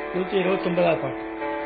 நூத்தி இருபத்தி ஒன்பதாவது பாட்டு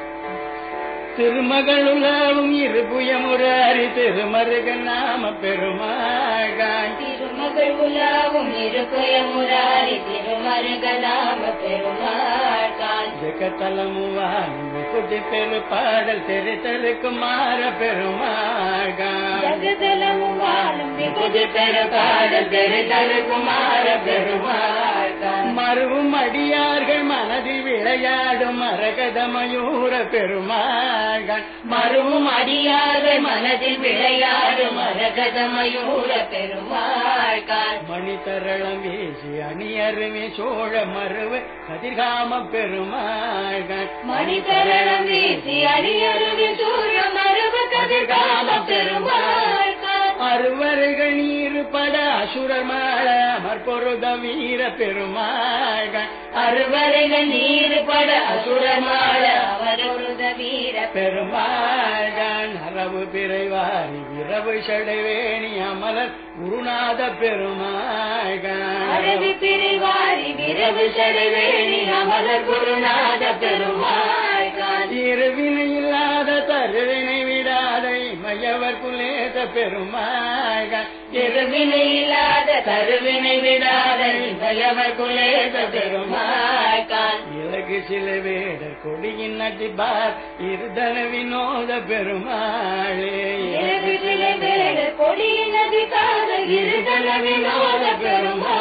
திருமகளுலாவும் இருபுயமுராரி திருமருக நாம பெருமாகாய் திருமகள் உலாவும் இருபுய முராரி திருமருகலாம பெருமாள் ஜெகத்தலமுவான் குடி பெரு பாடல் தெரு தெருக்கு மாற பெருமாகாய் ஜகதலமும் வாழும் விகுதி பெருபாடல் பெருதரு குமார பெருமாள் மருவும் அடியார்கள் மனதில் விளையாடும் மரகத மயூர பெருமாள் மருவும் அடியார்கள் மனதில் விளையாடும் மரகத மயூர பெருமாள் மணித்தரளம் வீசி அணியருவி சோழ மருவ கதிர்காம பெருமாள் மணிதரணம் வீசி அரியருவி சூழ மருவ கதிர்காம பெருமாள் அறுவர்கள் நீர் பட அசுரர் மாள அமர்பொருத வீர பெருமாள் அறுவரைகள் நீர் பட அசுரமாள அவரொருத வீர பெருமாள் அரவு பிறைவாரி இரவு சடைவேணி அமலர் குருநாத பெருமாள் அரவி பிரிவாரி விரவு சடவேணி அமரர் குருநாத பெருமாள் இருவினை இல்லாத தருவினை விடாத மயவர் குலேத பெருமாள் திருவினை இல்லாத தருவினை விடாத இளையவர் குலேத பெருமாள் இலகு சில வேடர் கொடியின் நடிபார் இருதன வினோத பெருமாளே இரவு சில வேட கொடியின் அதிகார இருதல வினோத பெருமாள்